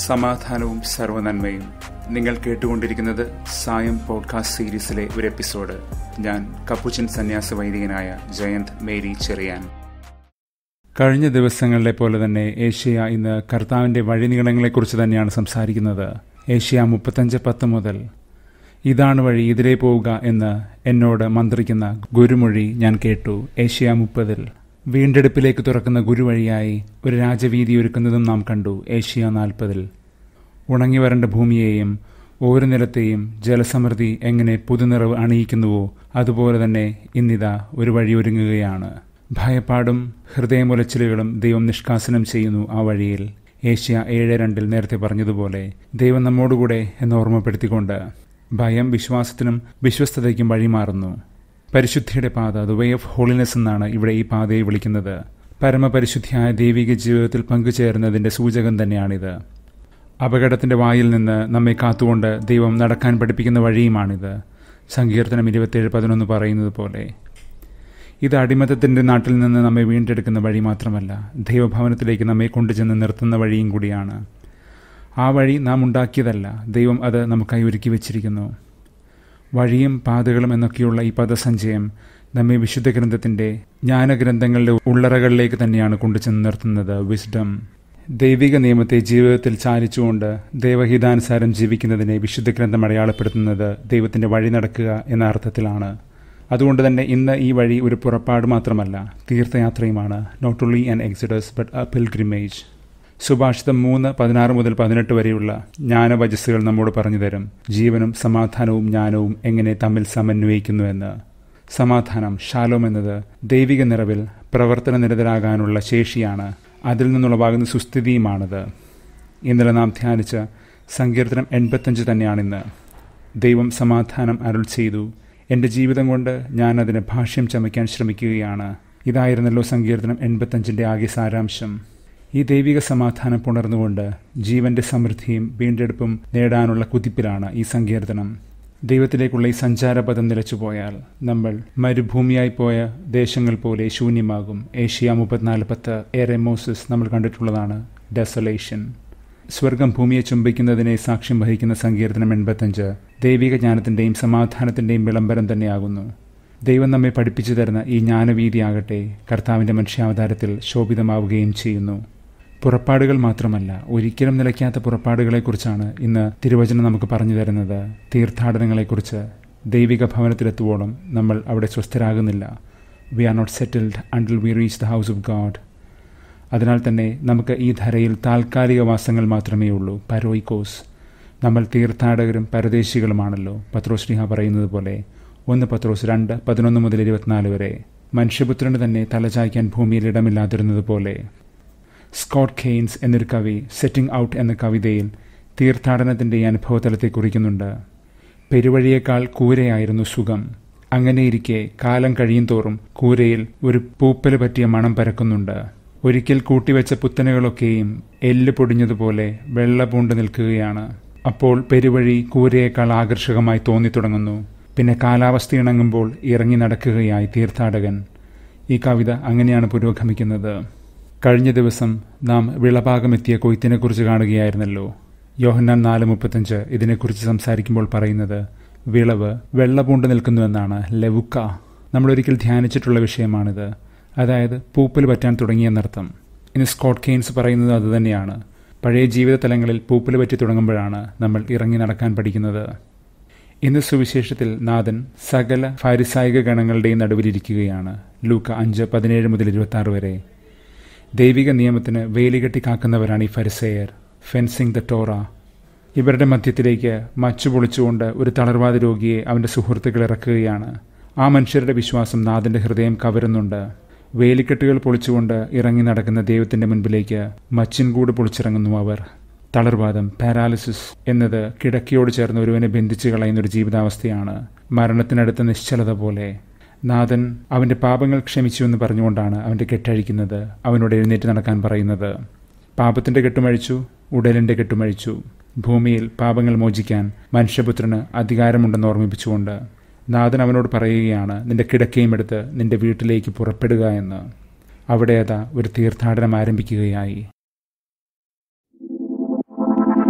സമാധാനവും സർവനന്മയും നിങ്ങൾ കേട്ടുകൊണ്ടിരിക്കുന്നത് സായം പോഡ്കാസ്റ്റ് സീരീസിലെ ഒരു എപ്പിസോഡ് ഞാൻ കപ്പുച്ചൻ സന്യാസ വൈദികനായ ജയന്ത് മേരി ചെറിയാൻ കഴിഞ്ഞ ദിവസങ്ങളിലെ പോലെ തന്നെ ഏഷ്യ ഇന്ന് കർത്താവിന്റെ വഴിനീളങ്ങളെക്കുറിച്ച് തന്നെയാണ് സംസാരിക്കുന്നത് ഏഷ്യ മുപ്പത്തഞ്ച് പത്ത് മുതൽ ഇതാണ് വഴി ഇതിലേ പോവുക എന്ന് എന്നോട് മന്ത്രിക്കുന്ന ഗുരുമൊഴി ഞാൻ കേട്ടു ഏഷ്യ മുപ്പതിൽ വീണ്ടെടുപ്പിലേക്ക് തുറക്കുന്ന ഗുരുവഴിയായി ഒരു രാജവീതി ഒരുക്കുന്നതും നാം കണ്ടു ഏഷ്യ നാൽപ്പതിൽ ഉണങ്ങി വരേണ്ട ഭൂമിയെയും ഓരോ നിലത്തെയും ജലസമൃദ്ധി എങ്ങനെ പുതുനിറവ് അണിയിക്കുന്നുവോ അതുപോലെ തന്നെ ഇന്നിതാ ഒരു വഴി ഒരുങ്ങുകയാണ് ഭയപ്പാടും ഹൃദയമുലച്ചിലുകളും ദൈവം നിഷ്കാസനം ചെയ്യുന്നു ആ വഴിയിൽ ഏഷ്യ ഏഴ് രണ്ടിൽ നേരത്തെ പറഞ്ഞതുപോലെ ദൈവം നമ്മോടുകൂടെ എന്ന് ഓർമ്മപ്പെടുത്തിക്കൊണ്ട് ഭയം വിശ്വാസത്തിനും വിശ്വസ്തതയ്ക്കും വഴിമാറുന്നു പരിശുദ്ധിയുടെ പാത ദ വേ ഓഫ് ഹോളിനെസ് എന്നാണ് ഇവിടെ ഈ പാതയെ വിളിക്കുന്നത് പരമപരിശുദ്ധിയായ ദൈവിക ജീവിതത്തിൽ പങ്കുചേരുന്നതിന്റെ സൂചകം തന്നെയാണിത് അപകടത്തിന്റെ വായിൽ നിന്ന് നമ്മെ കാത്തുകൊണ്ട് ദൈവം നടക്കാൻ പഠിപ്പിക്കുന്ന വഴിയുമാണിത് സങ്കീർത്തനം ഇരുപത്തിയേഴ് പതിനൊന്ന് പറയുന്നത് പോലെ ഇത് അടിമത്തത്തിന്റെ നാട്ടിൽ നിന്ന് നമ്മെ വീണ്ടെടുക്കുന്ന വഴി മാത്രമല്ല ദൈവഭവനത്തിലേക്ക് നമ്മെ കൊണ്ടുചെന്ന് നിർത്തുന്ന വഴിയും കൂടിയാണ് ആ വഴി നാം ഉണ്ടാക്കിയതല്ല ദൈവം അത് നമുക്കായി ഒരുക്കി വച്ചിരിക്കുന്നു വഴിയും പാതകളും എന്നൊക്കെയുള്ള ഈ പദസഞ്ചയം നമ്മെ വിശുദ്ധ ഗ്രന്ഥത്തിന്റെ ജ്ഞാനഗ്രന്ഥങ്ങളുടെ ഉള്ളറകളിലേക്ക് തന്നെയാണ് കൊണ്ടുചെന്ന് നിർത്തുന്നത് വിസ്ഡം ദൈവിക നിയമത്തെ ജീവിതത്തിൽ ചാലിച്ചുകൊണ്ട് ദൈവഹിതാനുസാരം ജീവിക്കുന്നതിനെ വിശുദ്ധ ഗ്രന്ഥം അടയാളപ്പെടുത്തുന്നത് ദൈവത്തിന്റെ വഴി നടക്കുക എന്ന അർത്ഥത്തിലാണ് അതുകൊണ്ട് തന്നെ ഇന്ന് ഈ വഴി ഒരു പുറപ്പാട് മാത്രമല്ല തീർത്ഥയാത്രയുമാണ് not only an exodus but a pilgrimage സുഭാഷിതം മൂന്ന് പതിനാറ് മുതൽ പതിനെട്ട് വരെയുള്ള ജ്ഞാനവചസ്സുകൾ നമ്മോട് പറഞ്ഞു തരും ജീവനും സമാധാനവും ജ്ഞാനവും എങ്ങനെ തമ്മിൽ സമന്വയിക്കുന്നുവെന്ന് സമാധാനം ഷാലോം എന്നത് ദൈവിക നിറവിൽ പ്രവർത്തന നിരതരാകാനുള്ള ശേഷിയാണ് അതിൽ നിന്നുളവാകുന്ന സുസ്ഥിതിയുമാണത് ഇന്നലെ നാം ധ്യാനിച്ച സങ്കീർത്തനം എൺപത്തഞ്ച് തന്നെയാണിന്ന് ദൈവം സമാധാനം അരുൾ ചെയ്തു എൻ്റെ ജീവിതം കൊണ്ട് ഞാൻ അതിന് ഭാഷ്യം ചമയ്ക്കാൻ ശ്രമിക്കുകയാണ് ഇതായിരുന്നല്ലോ സങ്കീർത്തനം എൺപത്തഞ്ചിൻ്റെ ആകെ സാരാംശം ഈ ദൈവിക സമാധാനം പുണർന്നുകൊണ്ട് ജീവന്റെ സമൃദ്ധിയും വീണ്ടെടുപ്പും നേടാനുള്ള കുതിപ്പിലാണ് ഈ സങ്കീർത്തനം ദൈവത്തിലേക്കുള്ള ഈ സഞ്ചാരപഥം നിലച്ചുപോയാൽ നമ്മൾ മരുഭൂമിയായി പോയ ദേശങ്ങൾ പോലെ ശൂന്യമാകും ഏഷ്യ മുപ്പത്തിനാല് പത്ത് എറെമോസിസ് നമ്മൾ കണ്ടിട്ടുള്ളതാണ് ഡെസൊലേഷൻ സ്വർഗം ഭൂമിയെ ചുംബിക്കുന്നതിനെ സാക്ഷ്യം വഹിക്കുന്ന സങ്കീർത്തനം എൺപത്തഞ്ച് ദൈവിക ജ്ഞാനത്തിന്റെയും സമാധാനത്തിന്റെയും വിളംബരം തന്നെയാകുന്നു ദൈവം നമ്മെ പഠിപ്പിച്ചു തരുന്ന ഈ ജ്ഞാനവീതിയാകട്ടെ കർത്താവിന്റെ മനുഷ്യാവതാരത്തിൽ ശോഭിതമാവുകയും ചെയ്യുന്നു പുറപ്പാടുകൾ മാത്രമല്ല ഒരിക്കലും നിലയ്ക്കാത്ത പുറപ്പാടുകളെക്കുറിച്ചാണ് ഇന്ന് തിരുവചനം നമുക്ക് പറഞ്ഞു തരുന്നത് തീർത്ഥാടനങ്ങളെക്കുറിച്ച് ദൈവിക ഭവനത്തിലെത്തുവോളം നമ്മൾ അവിടെ സ്വസ്ഥരാകുന്നില്ല we are not settled until we reach the house of God അതിനാൽ തന്നെ നമുക്ക് ഈ ധരയിൽ താൽക്കാലിക വാസങ്ങൾ മാത്രമേ ഉള്ളൂ പരോയിക്കോസ് നമ്മൾ തീർത്ഥാടകരും പരദേശികളുമാണല്ലോ പത്രോശ്രീഹ പറയുന്നത് പോലെ ഒന്ന് പത്രോസ് രണ്ട് പതിനൊന്ന് മുതൽ ഇരുപത്തിനാല് വരെ മനുഷ്യപുത്രന് തന്നെ തലചായ്ക്കാൻ ഭൂമിയിൽ ഇടമില്ലാതിരുന്നത് പോലെ സ്കോട്ട് കെയ്ൻസ് എന്നൊരു കവി സെറ്റിംഗ് ഔട്ട് എന്ന കവിതയിൽ തീർത്ഥാടനത്തിന്റെ ഈ അനുഭവതലത്തെ കുറിക്കുന്നുണ്ട് പെരുവഴിയേക്കാൾ കൂരയായിരുന്നു സുഖം അങ്ങനെയിരിക്കെ കാലം കഴിയും തോറും കൂരയിൽ ഒരു പൂപ്പല് പറ്റിയ മണം പരക്കുന്നുണ്ട് ഒരിക്കൽ കൂട്ടിവെച്ച പുത്തനുകളൊക്കെയും എല്ല് പൊടിഞ്ഞതുപോലെ വെള്ള പൂണ്ട് നിൽക്കുകയാണ് അപ്പോൾ പെരുവഴി കൂരയേക്കാൾ ആകർഷകമായി തോന്നിത്തുടങ്ങുന്നു പിന്നെ കാലാവസ്ഥ ഇണങ്ങുമ്പോൾ ഇറങ്ങി നടക്കുകയായി തീർത്ഥാടകൻ ഈ കവിത അങ്ങനെയാണ് പുരോഗമിക്കുന്നത് കഴിഞ്ഞ ദിവസം നാം വിളഭാഗമെത്തിയ കൊയ്ത്തിനെക്കുറിച്ച് കാണുകയായിരുന്നല്ലോ യോഹന്നാൻ നാല് മുപ്പത്തഞ്ച് ഇതിനെക്കുറിച്ച് സംസാരിക്കുമ്പോൾ പറയുന്നത് വിളവ് വെള്ളപൂണ്ട് നിൽക്കുന്നുവെന്നാണ് ലെവുക്ക നമ്മളൊരിക്കൽ ധ്യാനിച്ചിട്ടുള്ള വിഷയമാണിത് അതായത് പൂപ്പൽ പറ്റാൻ തുടങ്ങിയെന്നർത്ഥം ഇനി സ്കോട്ട് കെയ്ൻസ് പറയുന്നത് അതുതന്നെയാണ് പഴയ ജീവിത തലങ്ങളിൽ പൂപ്പൽ പറ്റി തുടങ്ങുമ്പോഴാണ് നമ്മൾ ഇറങ്ങി നടക്കാൻ പഠിക്കുന്നത് ഇന്ന് സുവിശേഷത്തിൽ നാഥൻ സകല ഫാരിസായിക ഗണങ്ങളുടെയും നടുവിലിരിക്കുകയാണ് ലൂക്ക അഞ്ച് പതിനേഴ് മുതൽ ഇരുപത്തി ആറ് വരെ ദൈവിക നിയമത്തിന് വേലികെട്ടി കാക്കുന്നവരാണ് ഈ ഫരിസേയർ ഫെൻസിംഗ് ദ ടോറ ഇവരുടെ മധ്യത്തിലേക്ക് മച്ചു പൊളിച്ചുകൊണ്ട് ഒരു തളർവാദ രോഗിയെ അവന്റെ സുഹൃത്തുക്കൾ ഇറക്കുകയാണ് ആ മനുഷ്യരുടെ വിശ്വാസം നാഥന്റെ ഹൃദയം കവരുന്നുണ്ട് വേലിക്കെട്ടുകൾ പൊളിച്ചുകൊണ്ട് ഇറങ്ങി നടക്കുന്ന ദൈവത്തിന്റെ മുൻപിലേക്ക് മച്ചിൻകൂട് പൊളിച്ചിറങ്ങുന്നു അവർ തളർവാദം പാരാലിസിസ് എന്നത് കിടക്കയോട് ചേർന്ന് ഒരുവനെ ബന്ധിച്ചു കളയുന്ന ഒരു ജീവിതാവസ്ഥയാണ് മരണത്തിനടുത്ത നിശ്ചലത പോലെ നാഥൻ അവന്റെ പാപങ്ങൾ ക്ഷമിച്ചു എന്ന് പറഞ്ഞുകൊണ്ടാണ് അവന്റെ കെട്ടഴിക്കുന്നത് അവനോട് എഴുന്നേറ്റ് നടക്കാൻ പറയുന്നത് പാപത്തിന്റെ കെട്ടുമഴിച്ചു ഉടലിന്റെ കെട്ടുമഴിച്ചു ഭൂമിയിൽ പാപങ്ങൾ മോചിക്കാൻ മനുഷ്യപുത്രന് അധികാരമുണ്ടെന്ന് ഓർമ്മിപ്പിച്ചുകൊണ്ട് നാഥൻ അവനോട് പറയുകയാണ് നിന്റെ കിടക്കയും എടുത്ത് നിന്റെ വീട്ടിലേക്ക് പുറപ്പെടുക എന്ന് അവിടെ അതാ ഒരു തീർത്ഥാടനം ആരംഭിക്കുകയായി